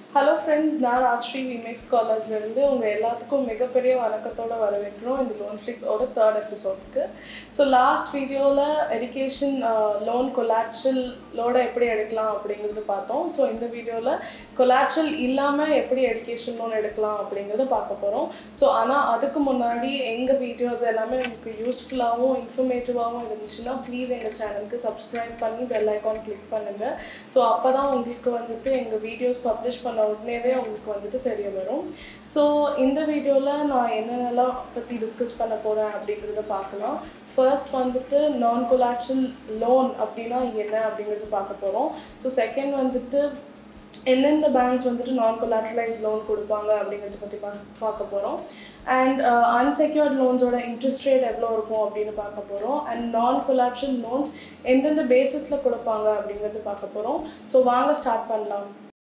Hello friends நான் ராஜ்ஸ்ரீ விமேக் ஸ்காலர்ஸ்லேருந்து உங்கள் எல்லாத்துக்கும் மிகப்பெரிய வணக்கத்தோட வரவேற்கிறோம் இந்த லோன் ஃப்ளிக்ஸோட தேர்ட் எபிசோடுக்கு ஸோ லாஸ்ட் வீடியோவில் எஜுகேஷன் லோன் கொலாட்ரலோட எப்படி எடுக்கலாம் அப்படிங்கிறது பார்த்தோம் ஸோ இந்த வீடியோவில் கொலாட்ரல் இல்லாமல் எப்படி எஜுகேஷன் லோன் எடுக்கலாம் அப்படிங்கிறத பார்க்க போகிறோம் ஸோ ஆனால் அதுக்கு முன்னாடி எங்கள் வீடியோஸ் எல்லாமே உங்களுக்கு யூஸ்ஃபுல்லாகவும் இன்ஃபர்மேட்டிவாகவும் இருந்துச்சுன்னா ப்ளீஸ் எங்கள் சேனலுக்கு சப்ஸ்கிரைப் பண்ணி பெல் ஐக்கான் கிளிக் பண்ணுங்கள் ஸோ அப்போ தான் உங்களுக்கு வந்துட்டு எங்கள் வீடியோஸ் பப்ளிஷ் பண்ண உடனேவே உங்களுக்கு வந்துட்டு தெரிய வரும் ஸோ இந்த வீடியோவில் நான் என்னென்னலாம் பற்றி டிஸ்கஸ் பண்ண போகிறேன் அப்படிங்கிறத பார்க்கலாம் ஃபர்ஸ்ட் வந்துட்டு நான் கொலாட்ரல் லோன் அப்படின்னா என்ன அப்படிங்கிறது பார்க்க போகிறோம் ஸோ செகண்ட் வந்துட்டு எந்தெந்த பேங்க்ஸ் வந்துட்டு நான் கொலாட்ரலைஸ் லோன் கொடுப்பாங்க அப்படிங்கிறத பற்றி பா பார்க்க போகிறோம் அண்ட் அன்செக்யூர்ட் லோன்ஸோட இன்ட்ரெஸ்ட் ரேட் எவ்வளோ இருக்கும் அப்படின்னு பார்க்க போகிறோம் அண்ட் நான் கொலாட்ரல் லோன்ஸ் எந்தெந்த பேசிஸில் கொடுப்பாங்க அப்படிங்கிறது பார்க்க போகிறோம் ஸோ வாங்க ஸ்டார்ட் பண்ணலாம்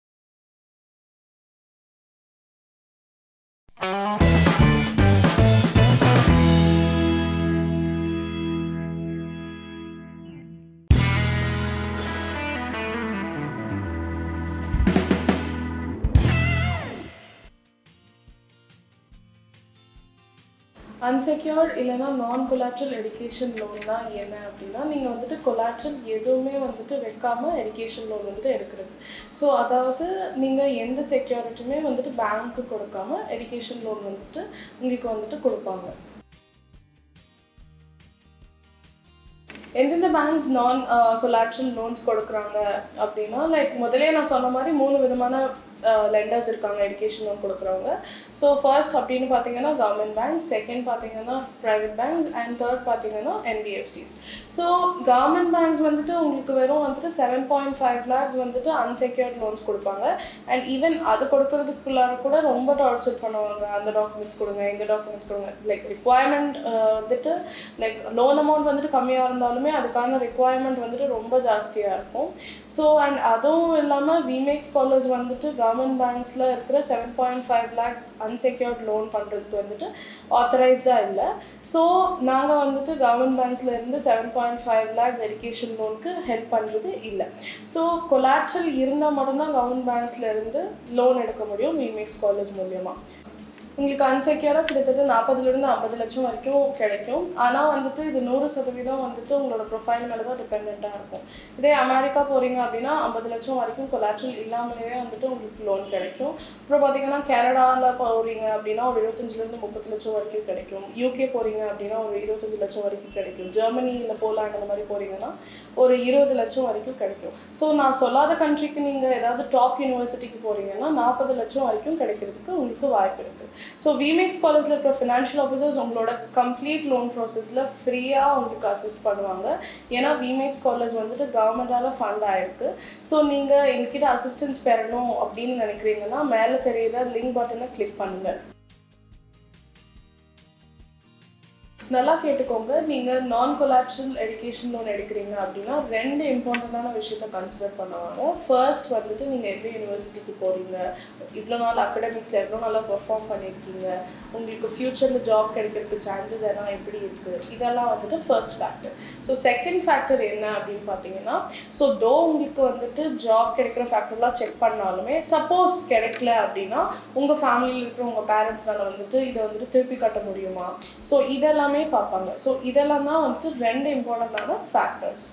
அன்செக்யூர்ட் இல்லைனா நான் கொலாட்ரல் எடுகேஷன் லோன்னா என்ன அப்படின்னா நீங்கள் வந்துட்டு கொலாட்ரல் எதுவுமே வந்துட்டு வைக்காமல் எடுகேஷன் லோன் வந்துட்டு எடுக்கிறது ஸோ அதாவது நீங்கள் எந்த செக்யூரிட்டியுமே வந்துட்டு பேங்க்கு கொடுக்காம எடுகேஷன் லோன் வந்துட்டு உங்களுக்கு வந்துட்டு கொடுப்பாங்க எந்தெந்த பேங்க்ஸ் நான் கொலாட்ரல் லோன்ஸ் கொடுக்குறாங்க அப்படின்னா லைக் முதலே நான் சொன்ன மாதிரி மூணு விதமான லெண்டர்ஸ் இருக்காங்க எஜுகேஷன் லோன் கொடுக்குறவங்க ஸோ ஃபர்ஸ்ட் அப்படின்னு பார்த்தீங்கன்னா கவர்மெண்ட் பேங்க்ஸ் செகண்ட் பார்த்தீங்கன்னா ப்ரைவேட் பேங்க்ஸ் அண்ட் தேர்ட் பார்த்தீங்கன்னா என்பிஎஃப்சிஸ் ஸோ கவர்மெண்ட் பேங்க்ஸ் வந்துட்டு உங்களுக்கு வெறும் வந்துட்டு செவன் பாயிண்ட் ஃபைவ் லேக்ஸ் வந்துட்டு அன்செக்யூர்ட் லோன்ஸ் கொடுப்பாங்க அண்ட் ஈவன் அது கொடுக்கறதுக்குள்ளார கூட ரொம்ப டார்ச்சர் பண்ணுவாங்க அந்த டாக்குமெண்ட்ஸ் கொடுங்க இந்த டாக்குமெண்ட்ஸ் கொடுங்க லைக் ரிக்குவயர்மெண்ட் வந்துட்டு லைக் லோன் அமௌண்ட் வந்துட்டு கம்மியாக இருந்தாலுமே அதுக்கான ரிக்குவயர்மெண்ட் வந்துட்டு ரொம்ப ஜாஸ்தியாக இருக்கும் ஸோ அண்ட் அதுவும் இல்லாமல் விமேக் ஸ்காலர்ஸ் வந்துட்டு கவர்மெண்ட் பேங்க்ஸில் இருக்கிற seven point five lakhs unsecured loan பண்ணுறதுக்கு வந்துட்டு ஆத்தரைஸ்டாக இல்லை ஸோ நாங்கள் வந்துட்டு கவர்மெண்ட் பேங்க்ஸில் இருந்து seven point five lakhs education லோனுக்கு ஹெல்ப் பண்ணுறது இல்லை ஸோ கொலாட்ரல் இருந்தால் மட்டும்தான் கவர்மெண்ட் பேங்க்ஸில் இருந்து லோன் எடுக்க முடியும் விமேக் ஸ்காலர்ஸ் மூலியமாக உங்களுக்கு அன்செக்யூர்டாக கிட்டத்தட்ட நாற்பதுலேருந்து ஐம்பது லட்சம் வரைக்கும் கிடைக்கும் ஆனால் வந்துட்டு இது நூறு சதவீதம் வந்துட்டு உங்களோட ப்ரொஃபைல் மேலே தான் டிபெண்ட்டாக இருக்கும் இதே அமெரிக்கா போகிறீங்க அப்படின்னா ஐம்பது லட்சம் வரைக்கும் கொலாட்ரல் இல்லாமலே வந்துட்டு உங்களுக்கு லோன் கிடைக்கும் அப்புறம் பார்த்தீங்கன்னா கனடாவில் போகிறீங்க அப்படின்னா ஒரு இருபத்தஞ்சிலேருந்து முப்பது லட்சம் வரைக்கும் கிடைக்கும் யூகே போகிறீங்க அப்படின்னா ஒரு இருபத்தஞ்சு லட்சம் வரைக்கும் கிடைக்கும் ஜெர்மனி இல்லை போலாண்ட் அந்த மாதிரி போகிறீங்கன்னா ஒரு இருபது லட்சம் வரைக்கும் கிடைக்கும் ஸோ நான் சொல்லாத கண்ட்ரிக்கு நீங்கள் ஏதாவது டாப் யூனிவர்சிட்டிக்கு போகிறீங்கன்னா நாற்பது லட்சம் வரைக்கும் கிடைக்கிறதுக்கு உங்களுக்கு வாய்ப்பு இருக்குது ஸோ விமேக் ஸ்காலர்ஸில் இருக்கிற ஃபினான்ஷியல் ஆஃபீஸர்ஸ் உங்களோட கம்ப்ளீட் லோன் ப்ராசஸில் ஃப்ரீயாக உங்களுக்கு அசிஸ்ட் பண்ணுவாங்க ஏன்னா விமேக் ஸ்காலர்ஸ் வந்துட்டு கவர்மெண்டால் ஃபண்ட் ஆயிருக்கு ஸோ நீங்கள் எங்ககிட்ட அசிஸ்டன்ஸ் பெறணும் அப்படின்னு நினைக்கிறீங்கன்னா மேலே தெரியுற லிங்க் பட்டனை கிளிக் பண்ணுங்கள் நல்லா கேட்டுக்கோங்க நீங்கள் நான் கொலாட்ரல் எஜுகேஷன் லோன் எடுக்கிறீங்க அப்படின்னா ரெண்டு இம்பார்ட்டண்ட்டான விஷயத்த கன்சிடர் பண்ணுவாங்க ஃபர்ஸ்ட் வந்துட்டு நீங்கள் எந்த யூனிவர்சிட்டிக்கு போகிறீங்க இவ்வளோ நாள் அகடமிக்ஸில் எவ்வளோ நாளாக பெர்ஃபார்ம் பண்ணியிருக்கீங்க உங்களுக்கு ஃப்யூச்சரில் ஜாப் கிடைக்கிறதுக்கு சான்சஸ் எல்லாம் எப்படி இருக்குது இதெல்லாம் வந்துட்டு first factor so second factor என்ன அப்படின்னு பார்த்தீங்கன்னா ஸோ தோ உங்களுக்கு வந்துட்டு ஜாப் கிடைக்கிற ஃபேக்டர்லாம் செக் பண்ணாலுமே சப்போஸ் கிடைக்கல அப்படின்னா உங்கள் ஃபேமிலியில் இருக்கிற உங்கள் பேரண்ட்ஸ்னால வந்துட்டு இதை வந்துட்டு திருப்பி கட்ட முடியுமா ஸோ இதெல்லாம் எல்லாமே பார்ப்பாங்க ஸோ இதெல்லாம் தான் வந்துட்டு ரெண்டு இம்பார்ட்டண்ட்டான ஃபேக்டர்ஸ்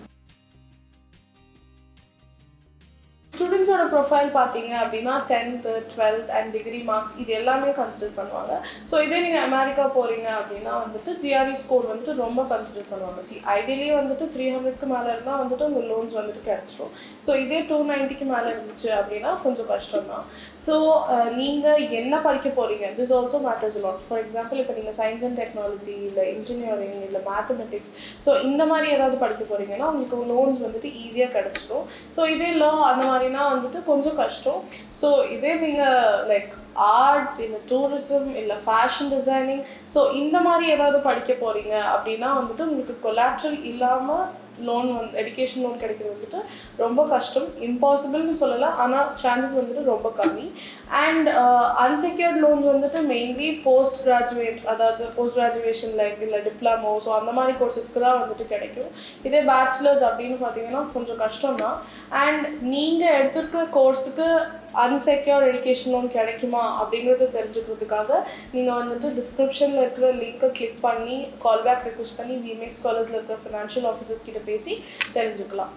ஸ்டூடெண்ட்ஸோட ப்ரொஃபைல் பார்த்தீங்க அப்படின்னா tenth twelfth and degree marks இது எல்லாமே கன்சிடர் பண்ணுவாங்க ஸோ இதே நீங்கள் அமெரிக்கா போகிறீங்க அப்படின்னா வந்துட்டு ஜிஆர்இ ஸ்கோர் வந்துட்டு ரொம்ப கன்சிடர் பண்ணுவாங்க சி ஐடியலி வந்துட்டு த்ரீ ஹண்ட்ரட்க்கு மேலே இருந்தால் வந்துட்டு உங்கள் லோன்ஸ் வந்துட்டு கிடச்சிரும் ஸோ இதே டூ நைன்ட்டிக்கு மேலே இருந்துச்சு அப்படின்னா கொஞ்சம் கஷ்டம் தான் ஸோ நீங்கள் என்ன படிக்க போகிறீங்க this also matters lot for example இப்போ நீங்கள் சயின்ஸ் அண்ட் டெக்னாலஜி இல்லை இன்ஜினியரிங் இல்லை மேத்தமெட்டிக்ஸ் ஸோ இந்த மாதிரி ஏதாவது படிக்க போகிறீங்கன்னா உங்களுக்கு லோன்ஸ் வந்துட்டு ஈஸியாக கிடச்சிரும் ஸோ இதே லா அந்த மாதிரி அப்படின்னா வந்துட்டு கொஞ்சம் கஷ்டம் ஸோ இதே நீங்கள் லைக் ஆர்ட்ஸ் இல்லை டூரிசம் இல்லை ஃபேஷன் டிசைனிங் ஸோ இந்த மாதிரி ஏதாவது படிக்க போகிறீங்க அப்படின்னா வந்துட்டு உங்களுக்கு கொலாட்ரல் இல்லாமல் லோன் வந்து எஜுகேஷன் லோன் கிடைக்கிறது வந்துட்டு ரொம்ப கஷ்டம் இம்பாசிபிள்னு சொல்லலை ஆனால் சான்சஸ் வந்துட்டு ரொம்ப கம்மி அண்ட் அன்செக்யூர்ட் லோன் வந்துட்டு மெயின்லி போஸ்ட் கிராஜுவேட் அதாவது போஸ்ட் கிராஜுவேஷன் லைக் இல்லை டிப்ளமோ ஸோ அந்த மாதிரி கோர்சஸ்க்கு தான் வந்துட்டு கிடைக்கும் இதே பேச்சுலர்ஸ் அப்படின்னு பார்த்தீங்கன்னா கொஞ்சம் கஷ்டம் தான் அண்ட் நீங்கள் எடுத்துருக்கிற கோர்ஸுக்கு அன்செக்யூர் எஜுகேஷன் லோன் கிடைக்குமா அப்படிங்கிறத தெரிஞ்சுக்கிறதுக்காக நீங்கள் வந்துட்டு டிஸ்கிரிப்ஷனில் இருக்கிற லிங்க்கை கிளிக் பண்ணி கால் பேக் ரிக்வஸ்ட் பண்ணி விமேக் ஸ்காலர்ஸில் இருக்கிற ஃபினான்ஷியல் ஆஃபீஸர்ஸ் கிட்ட பேசி தெரிஞ்சுக்கலாம்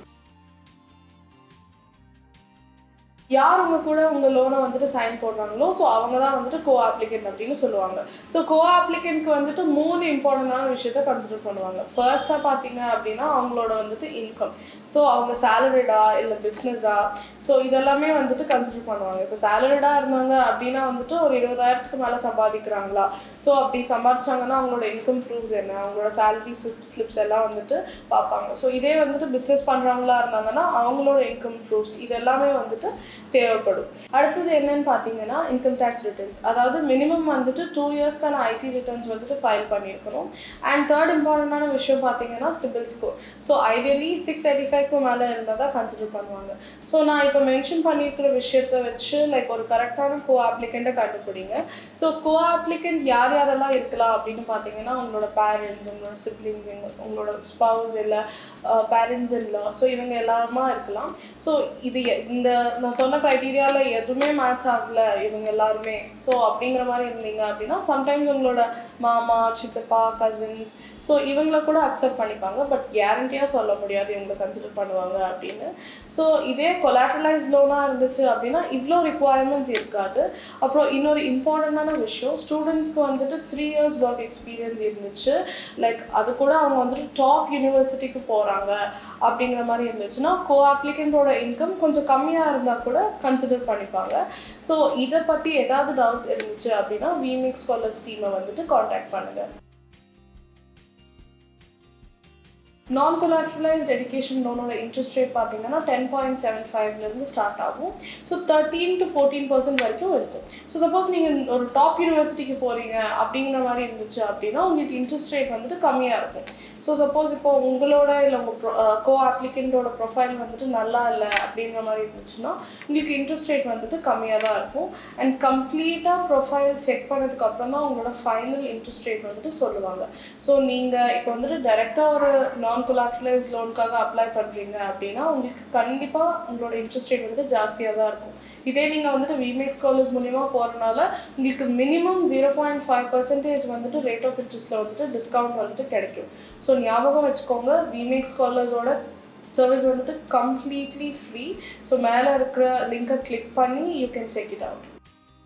யார் உங்க கூட உங்க லோனை வந்துட்டு சைன் போடுறாங்களோ ஸோ அவங்க தான் வந்துட்டு கோ அப்ளிகண்ட் அப்படின்னு சொல்லுவாங்க ஸோ கோ அப்ளிகண்ட்க்கு வந்துட்டு மூணு இம்பார்ட்டண்டான விஷயத்த கன்சிடர் பண்ணுவாங்க ஃபர்ஸ்ட்டாக பார்த்தீங்க அப்படின்னா அவங்களோட வந்துட்டு இன்கம் ஸோ அவங்க சேலரிடா இல்லை பிஸ்னஸா ஸோ இதெல்லாமே வந்துட்டு கன்சிடர் பண்ணுவாங்க இப்போ சேலரிடாக இருந்தாங்க அப்படின்னா வந்துட்டு ஒரு இருபதாயிரத்துக்கு மேலே சம்பாதிக்கிறாங்களா ஸோ அப்படி சம்பாதிச்சாங்கன்னா அவங்களோட இன்கம் ப்ரூவ்ஸ் என்ன அவங்களோட சேலரி ஸ்லிப்ஸ் எல்லாம் வந்துட்டு பார்ப்பாங்க ஸோ இதே வந்துட்டு பிஸ்னஸ் பண்ணுறவங்களா இருந்தாங்கன்னா அவங்களோட இன்கம் ப்ரூவ்ஸ் இது எல்லாமே வந்துட்டு தேவைப்படும் அடுத்தது என்னன்னு பார்த்தீங்கன்னா இன்கம் டேக்ஸ் ரிட்டர்ன்ஸ் அதாவது மினிமம் வந்துட்டு டூ இயர்ஸ்க்கான ஐடி ரிட்டர்ன்ஸ் வந்துட்டு ஃபைல் பண்ணியிருக்கணும் அண்ட் தேர்ட் இம்பார்ட்டண்டான விஷயம் பார்த்தீங்கன்னா CIBIL score so ideally six eighty ஃபைவ்க்கு மேலே இருந்தால் தான் கன்சிடர் பண்ணுவாங்க ஸோ நான் இப்போ மென்ஷன் பண்ணியிருக்கிற விஷயத்த வச்சு லைக் ஒரு கரெக்டான கோ அப்ளிகண்ட்டை கண்டுபிடிங்க ஸோ கோ அப்ளிகண்ட் யார் யாரெல்லாம் இருக்கலாம் அப்படின்னு பார்த்தீங்கன்னா உங்களோட பேரண்ட்ஸ் உங்களோட சிப்ளிங்ஸ் உங்களோட ஸ்பவுஸ் இல்லை பேரண்ட்ஸ் இல்லை ஸோ இவங்க எல்லாருமா இருக்கலாம் ஸோ இது எ- இந்த நான் சொன்ன க்ரைட்டீரியாவில் எதுவுமே மேட்ச் ஆகல இவங்க எல்லாருமே ஸோ அப்படிங்கிற மாதிரி இருந்தீங்க அப்படின்னா சம்டைம்ஸ் உங்களோட மாமா சித்தப்பா கசின்ஸ் ஸோ இவங்கள கூட அக்செப்ட் பண்ணிப்பாங்க பட் கேரண்டியாக சொல்ல முடியாது இவங்களை கன்சிடர் பண்ணுவாங்க அப்படின்னு ஸோ இதே கொலாட்ரலைஸ் லோனாக இருந்துச்சு அப்படின்னா இவ்வளோ ரிக்குவயர்மெண்ட்ஸ் இருக்காது அப்புறம் இன்னொரு இம்பார்ட்டண்டான விஷயம் ஸ்டூடெண்ட்ஸ்க்கு வந்துட்டு த்ரீ இயர்ஸ் ஒர்க் எக்ஸ்பீரியன்ஸ் இருந்துச்சு லைக் அது கூட அவங்க வந்துட்டு டாப் யூனிவர்சிட்டிக்கு போகிறாங்க அப்படிங்கிற மாதிரி இருந்துச்சுன்னா கோ அப்ளிகண்ட்டோட இன்கம் கொஞ்சம் கம்மியாக இருந்தால் கூட கன்சிடர் பண்ணிப்பாங்க ஸோ இதை பற்றி ஏதாவது டவுட்ஸ் இருந்துச்சு அப்படின்னா விமிக் ஸ்காலர்ஸ் டீமை வந்துட்டு காண்டாக்ட் பண்ணுங்கள் நான் கொலாட்ரலைஸ்ட் எஜுகேஷன் லோனோட இன்ட்ரெஸ்ட் ரேட் பார்த்தீங்கன்னா டென் பாயிண்ட் செவன் ஃபைவ்லேருந்து ஸ்டார்ட் ஆகும் so thirteen to fourteen percent வரைக்கும் இருக்கும் ஸோ சப்போஸ் நீங்கள் ஒரு டாப் யூனிவர்சிட்டிக்கு போகிறீங்க அப்படிங்கிற மாதிரி இருந்துச்சு அப்படின்னா உங்களுக்கு இன்ட்ரெஸ்ட் ரேட் வந்துட்டு கம்மியாக இருக்கும் ஸோ சப்போஸ் இப்போ உங்களோட இல்லை உங்கள் கோ அப்ளிகண்ட்டோட ப்ரொஃபைல் வந்துட்டு நல்லா இல்லை அப்படிங்கிற மாதிரி இருந்துச்சுன்னா உங்களுக்கு இன்ட்ரெஸ்ட் ரேட் வந்துட்டு கம்மியாக தான் இருக்கும் அண்ட் கம்ப்ளீட்டாக ப்ரொஃபைல் செக் பண்ணதுக்கு அப்புறம் தான் உங்களோட ஃபைனல் இன்ட்ரெஸ்ட் ரேட் வந்துட்டு சொல்லுவாங்க ஸோ நீங்கள் இப்போ வந்துட்டு டைரெக்டாக ஒரு நான் கொலாட்ரலைஸ் லோனுக்காக அப்ளை பண்ணுறீங்க அப்படின்னா உங்களுக்கு கண்டிப்பாக உங்களோட இன்ட்ரெஸ்ட் ரேட் வந்துட்டு ஜாஸ்தியாக தான் இருக்கும் இதே நீங்கள் வந்துட்டு விமேக் ஸ்காலர்ஸ் மூலிமா போகிறனால உங்களுக்கு minimum zero point five percentage வந்துட்டு ரேட் ஆஃப் இன்ட்ரெஸ்ட்டில் வந்துட்டு டிஸ்கவுண்ட் வந்துட்டு கிடைக்கும் ஸோ ஞாபகம் வச்சுக்கோங்க விமேக் ஸ்காலர்ஸோட சர்வீஸ் வந்துட்டு கம்ப்ளீட்லி ஃப்ரீ ஸோ மேலே இருக்கிற லிங்கை கிளிக் பண்ணி you can check it out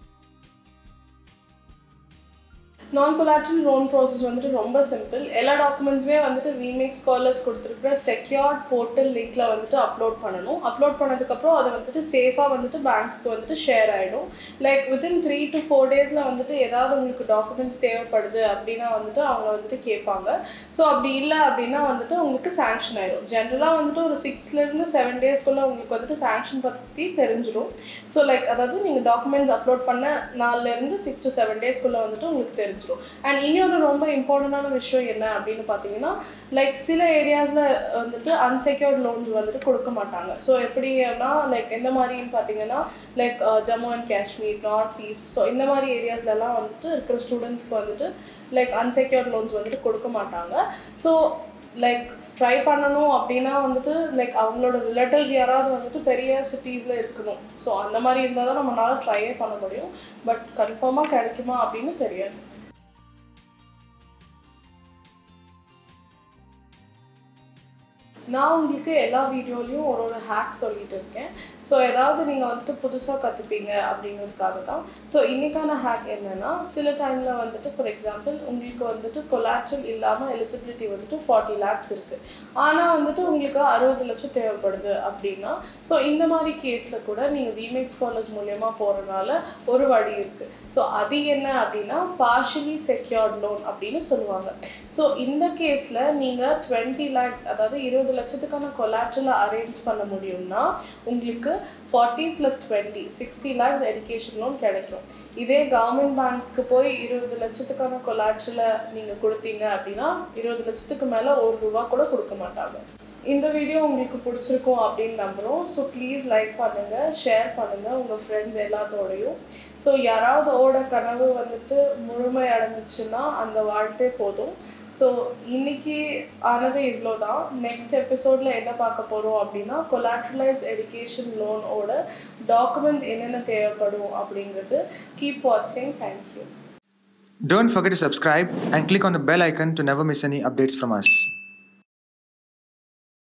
non collateral loan process வந்துட்டு ரொம்ப சிம்பிள் எல்லா டாக்குமெண்ட்ஸுமே வந்துட்டு விமேக் ஸ்காலர்ஸ் கொடுத்துருக்குற செக்யூர்ட் போர்ட்டல் லிங்க்ல வந்துட்டு அப்லோட் பண்ணணும் அப்லோட் பண்ணதுக்கப்புறம் அதை வந்துட்டு சேஃபாக வந்துட்டு பேங்க்ஸ்க்கு வந்துட்டு ஷேர் ஆகிடும் like within three to four டேஸில் வந்துட்டு ஏதாவது உங்களுக்கு டாக்குமெண்ட்ஸ் தேவைப்படுது அப்படின்னா வந்துட்டு அவங்க வந்துட்டு கேட்பாங்க ஸோ அப்படி இல்லை அப்படின்னா வந்துட்டு உங்களுக்கு சாங்ஷன் ஆயிடும் ஜென்ரலாக வந்துட்டு ஒரு சிக்ஸ்லேருந்து செவன் டேஸ்க்குள்ளே உங்களுக்கு வந்துட்டு சாங்ஷன் பற்றி தெரிஞ்சிடும் ஸோ லைக் அதாவது நீங்கள் டாக்குமெண்ட்ஸ் அப்லோட் பண்ண நாலுலேருந்து சிக்ஸ் டு செவன் டேஸ்க்குள்ளே வந்துட்டு உங்களுக்கு தெரிஞ்சிடும் அண்ட் இன்னொரு ரொம்ப இம்பார்ட்டண்டான விஷயம் என்ன அப்படின்னு பார்த்தீங்கன்னா லைக் சில ஏரியாஸில் வந்துட்டு அன்செக்யூர்ட் லோன்ஸ் வந்துட்டு கொடுக்க மாட்டாங்க ஸோ எப்படின்னா லைக் எந்த மாதிரின்னு பார்த்தீங்கன்னா like Jammu and Kashmir north east so இந்த மாதிரி ஏரியாஸ்லலாம் வந்துட்டு இருக்கிற ஸ்டூடெண்ட்ஸ்க்கு வந்துட்டு லைக் அன்செக்யூர்ட் லோன்ஸ் வந்துட்டு கொடுக்க மாட்டாங்க ஸோ லைக் ட்ரை பண்ணணும் அப்படின்னா வந்துட்டு லைக் அவங்களோட ரிலேட்டிவ்ஸ் யாராவது வந்துட்டு பெரிய சிட்டிஸில் இருக்கணும் ஸோ அந்த மாதிரி இருந்தால் தான் நம்மளால ட்ரையே பண்ண முடியும் பட் கன்ஃபார்மாக கிடைக்குமா அப்படின்னு தெரியாது நான் உங்களுக்கு எல்லா வீடியோலையும் ஒரு ஒரு ஹேக் சொல்லிட்டு இருக்கேன் ஸோ ஏதாவது நீங்கள் வந்துட்டு புதுசாக கற்றுப்பீங்க அப்படிங்கிறதுக்காக தான் ஸோ இன்றைக்கான ஹேக் என்னென்னா சில டைமில் வந்துட்டு ஃபார் எக்ஸாம்பிள் உங்களுக்கு வந்துட்டு கொலாட்ரல் இல்லாமல் எலிஜிபிலிட்டி வந்துட்டு ஃபார்ட்டி லேக்ஸ் இருக்குது ஆனால் வந்துட்டு உங்களுக்கு அறுபது லட்சம் தேவைப்படுது அப்படின்னா ஸோ இந்த மாதிரி கேஸில் கூட நீங்கள் விமேக் ஸ்காலர்ஸ் மூலயமா போகிறனால ஒரு வழி இருக்குது ஸோ அது என்ன அப்படின்னா பார்ஷலி செக்யூர்ட் லோன் அப்படின்னு சொல்லுவாங்க ஸோ இந்த கேஸில் நீங்கள் டுவெண்ட்டி லேக்ஸ் அதாவது இருபது லட்சத்துக்கான கொலாட்ரலை அரேஞ்ச் பண்ண முடியும்னா உங்களுக்கு forty plus twenty sixty lakhs education loan கிடைக்கும் இதே கவர்மெண்ட் பேங்க்ஸ்க்கு போய் இருபது லட்சத்துக்கான கொலாட்ரலை நீங்கள் கொடுத்தீங்க அப்படின்னா இருபது லட்சத்துக்கு மேலே ஒரு ரூபா கூட கொடுக்க மாட்டாங்க இந்த வீடியோ உங்களுக்கு பிடிச்சிருக்கும் அப்படின்னு நம்புகிறோம் ஸோ ப்ளீஸ் லைக் பண்ணுங்கள் ஷேர் பண்ணுங்கள் உங்கள் ஃப்ரெண்ட்ஸ் எல்லாத்தோடையும் ஸோ யாராவது ஓட கனவு வந்துட்டு முழுமை அடைஞ்சிச்சுன்னா அந்த வாழ்த்தே போதும் ஸோ இன்னைக்கு ஆனது இவ்வளோ தான் நெக்ஸ்ட் எபிசோடில் என்ன பார்க்க போகிறோம் அப்படின்னா கொலாட்ரலைஸ் எடுகேஷன் லோனோட டாக்குமெண்ட்ஸ் என்னென்ன தேவைப்படும் அப்படிங்கிறது கீப் வாட்சிங் thank you Don't forget to subscribe and click on the bell icon to never miss any updates from us.